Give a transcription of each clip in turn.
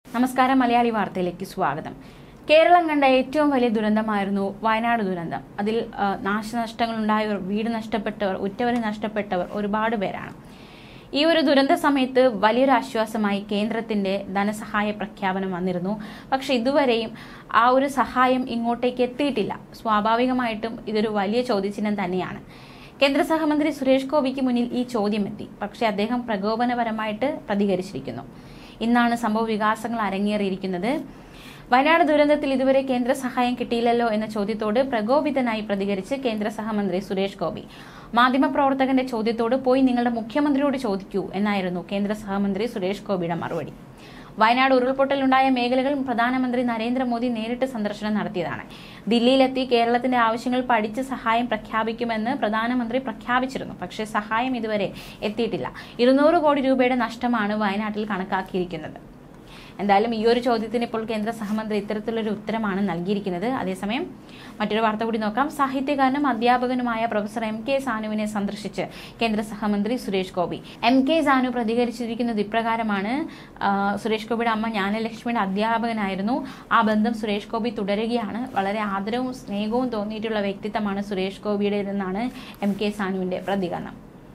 നമസ്കാരം മലയാളി വാർത്തയിലേക്ക് സ്വാഗതം കേരളം കണ്ട ഏറ്റവും വലിയ ദുരന്തമായിരുന്നു വയനാട് ദുരന്തം അതിൽ ആ, നാശനഷ്ടങ്ങൾ ഉണ്ടായവർ വീട് നഷ്ടപ്പെട്ടവർ ഉറ്റവരെ നഷ്ടപ്പെട്ടവർ ഒരുപാട് പേരാണ് ഈ ഒരു ദുരന്ത സമയത്ത് വലിയൊരു ആശ്വാസമായി കേന്ദ്രത്തിന്റെ ധനസഹായ പ്രഖ്യാപനം വന്നിരുന്നു പക്ഷെ ഇതുവരെയും ആ ഒരു സഹായം ഇങ്ങോട്ടേക്ക് എത്തിയിട്ടില്ല സ്വാഭാവികമായിട്ടും ഇതൊരു വലിയ ചോദ്യചിഹ്നം തന്നെയാണ് കേന്ദ്ര സഹമന്ത്രി സുരേഷ് ഗോപിക്ക് മുന്നിൽ ഈ ചോദ്യം എത്തി പക്ഷേ അദ്ദേഹം പ്രകോപനപരമായിട്ട് പ്രതികരിച്ചിരിക്കുന്നു ഇന്നാണ് സംഭവ വികാസങ്ങൾ അരങ്ങേറിയിരിക്കുന്നത് വയനാട് ദുരന്തത്തിൽ ഇതുവരെ കേന്ദ്ര സഹായം കിട്ടിയില്ലല്ലോ എന്ന ചോദ്യത്തോട് പ്രകോപിതനായി പ്രതികരിച്ച് കേന്ദ്ര സഹമന്ത്രി സുരേഷ് ഗോപി മാധ്യമപ്രവർത്തകന്റെ ചോദ്യത്തോട് പോയി നിങ്ങളുടെ മുഖ്യമന്ത്രിയോട് ചോദിക്കൂ എന്നായിരുന്നു കേന്ദ്ര സഹമന്ത്രി സുരേഷ് ഗോപിയുടെ മറുപടി വയനാട് ഉരുൾപൊട്ടലുണ്ടായ മേഖലകൾ പ്രധാനമന്ത്രി നരേന്ദ്രമോദി നേരിട്ട് സന്ദർശനം നടത്തിയതാണ് ദില്ലിയിലെത്തി കേരളത്തിന്റെ ആവശ്യങ്ങൾ പഠിച്ച് സഹായം പ്രഖ്യാപിക്കുമെന്ന് പ്രധാനമന്ത്രി പ്രഖ്യാപിച്ചിരുന്നു പക്ഷേ സഹായം ഇതുവരെ എത്തിയിട്ടില്ല ഇരുന്നൂറ് കോടി രൂപയുടെ നഷ്ടമാണ് വയനാട്ടിൽ കണക്കാക്കിയിരിക്കുന്നത് എന്തായാലും ഈ ഒരു ചോദ്യത്തിന് ഇപ്പോൾ കേന്ദ്ര സഹമന്ത്രി ഇത്തരത്തിലൊരു ഉത്തരമാണ് നൽകിയിരിക്കുന്നത് അതേസമയം മറ്റൊരു വാർത്ത കൂടി നോക്കാം സാഹിത്യകാരനും അധ്യാപകനുമായ പ്രൊഫസർ എം കെ സാനുവിനെ സന്ദർശിച്ച് കേന്ദ്ര സഹമന്ത്രി സുരേഷ് ഗോപി എം കെ സാനു പ്രതികരിച്ചിരിക്കുന്നത് ഇപ്രകാരമാണ് ആ, സുരേഷ് ഗോപിയുടെ അമ്മ ജ്ഞാനലക്ഷ്മിയുടെ അധ്യാപകനായിരുന്നു ആ ബന്ധം സുരേഷ് ഗോപി തുടരുകയാണ് വളരെ ആദരവും സ്നേഹവും തോന്നിയിട്ടുള്ള വ്യക്തിത്വമാണ് സുരേഷ് ഗോപിയുടേതെന്നാണ് എം കെ സാനുവിന്റെ പ്രതികരണം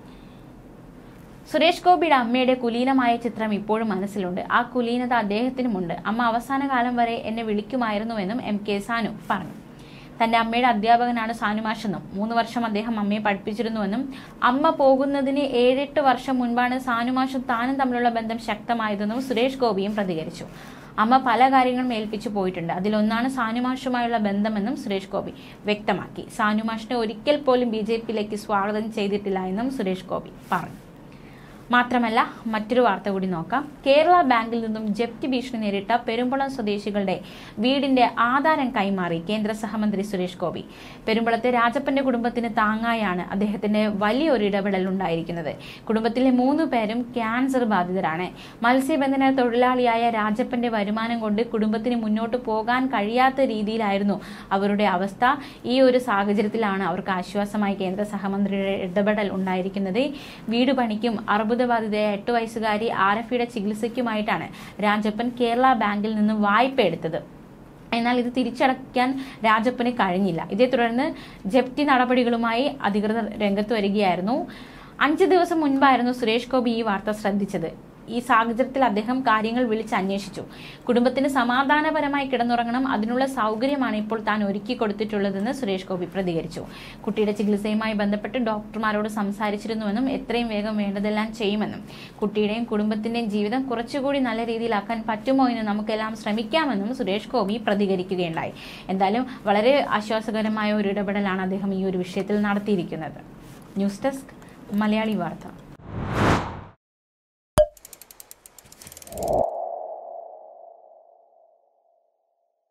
സുരേഷ് ഗോപിയുടെ അമ്മയുടെ കുലീനമായ ചിത്രം ഇപ്പോഴും മനസ്സിലുണ്ട് ആ കുലീനത അദ്ദേഹത്തിനുമുണ്ട് അമ്മ അവസാന കാലം വരെ എന്നെ വിളിക്കുമായിരുന്നുവെന്നും എം കെ സാനു പറഞ്ഞു തന്റെ അമ്മയുടെ അധ്യാപകനാണ് സാനുമാഷെന്നും മൂന്ന് വർഷം അദ്ദേഹം അമ്മയെ പഠിപ്പിച്ചിരുന്നുവെന്നും അമ്മ പോകുന്നതിന് ഏഴെട്ട് വർഷം മുൻപാണ് സാനുമാഷും താനും തമ്മിലുള്ള ബന്ധം ശക്തമായതെന്നും സുരേഷ് ഗോപിയും പ്രതികരിച്ചു അമ്മ പല കാര്യങ്ങളും ഏൽപ്പിച്ചു പോയിട്ടുണ്ട് അതിലൊന്നാണ് സാനുമാഷുമായുള്ള ബന്ധമെന്നും സുരേഷ് ഗോപി വ്യക്തമാക്കി സാനുമാഷിനെ ഒരിക്കൽ പോലും ബി ജെ പിയിലേക്ക് സ്വാഗതം ചെയ്തിട്ടില്ല എന്നും സുരേഷ് ഗോപി പറഞ്ഞു മാത്രമല്ല മറ്റൊരു വാർത്ത കൂടി നോക്കാം കേരള ബാങ്കിൽ നിന്നും ജപ്തി ഭീഷണി നേരിട്ട പെരുമ്പളം സ്വദേശികളുടെ വീടിന്റെ ആധാരം കൈമാറി കേന്ദ്ര സഹമന്ത്രി സുരേഷ് ഗോപി പെരുമ്പളത്തെ രാജപ്പന്റെ കുടുംബത്തിന് താങ്ങായാണ് അദ്ദേഹത്തിന്റെ വലിയൊരു ഇടപെടൽ ഉണ്ടായിരിക്കുന്നത് കുടുംബത്തിലെ മൂന്ന് പേരും ക്യാൻസർ ബാധിതരാണ് മത്സ്യബന്ധന തൊഴിലാളിയായ രാജപ്പന്റെ വരുമാനം കൊണ്ട് കുടുംബത്തിന് മുന്നോട്ട് പോകാൻ കഴിയാത്ത രീതിയിലായിരുന്നു അവരുടെ അവസ്ഥ ഈ ഒരു സാഹചര്യത്തിലാണ് അവർക്ക് ആശ്വാസമായി കേന്ദ്ര സഹമന്ത്രിയുടെ ഇടപെടൽ ഉണ്ടായിരിക്കുന്നത് വീട് പണിക്കും അർബുദബാധിതയായ എട്ട് വയസ്സുകാരി ആരഫിയുടെ ചികിത്സയ്ക്കുമായിട്ടാണ് രാജപ്പൻ കേരള ബാങ്കിൽ നിന്ന് വായ്പ എടുത്തത് എന്നാൽ ഇത് തിരിച്ചടയ്ക്കാൻ രാജപ്പന് കഴിഞ്ഞില്ല ഇതേ തുടർന്ന് ജപ്തി നടപടികളുമായി അധികൃതർ രംഗത്ത് വരികയായിരുന്നു അഞ്ച് ദിവസം മുൻപായിരുന്നു സുരേഷ് ഗോപി ഈ വാർത്ത ശ്രദ്ധിച്ചത് ഈ സാഹചര്യത്തിൽ അദ്ദേഹം കാര്യങ്ങൾ വിളിച്ച് അന്വേഷിച്ചു കുടുംബത്തിന് സമാധാനപരമായി കിടന്നുറങ്ങണം അതിനുള്ള സൗകര്യമാണ് ഇപ്പോൾ താൻ ഒരുക്കി കൊടുത്തിട്ടുള്ളതെന്ന് സുരേഷ് ഗോപി പ്രതികരിച്ചു കുട്ടിയുടെ ചികിത്സയുമായി ബന്ധപ്പെട്ട് ഡോക്ടർമാരോട് സംസാരിച്ചിരുന്നുവെന്നും എത്രയും വേഗം വേണ്ടതെല്ലാം ചെയ്യുമെന്നും കുട്ടിയുടെയും കുടുംബത്തിന്റെയും ജീവിതം കുറച്ചുകൂടി നല്ല രീതിയിലാക്കാൻ പറ്റുമോ എന്ന് നമുക്കെല്ലാം ശ്രമിക്കാമെന്നും സുരേഷ് ഗോപി പ്രതികരിക്കുകയുണ്ടായി എന്തായാലും വളരെ ആശ്വാസകരമായ ഒരു ഇടപെടലാണ് അദ്ദേഹം ഈ ഒരു വിഷയത്തിൽ നടത്തിയിരിക്കുന്നത് ന്യൂസ് ഡെസ്ക് മലയാളി വാർത്ത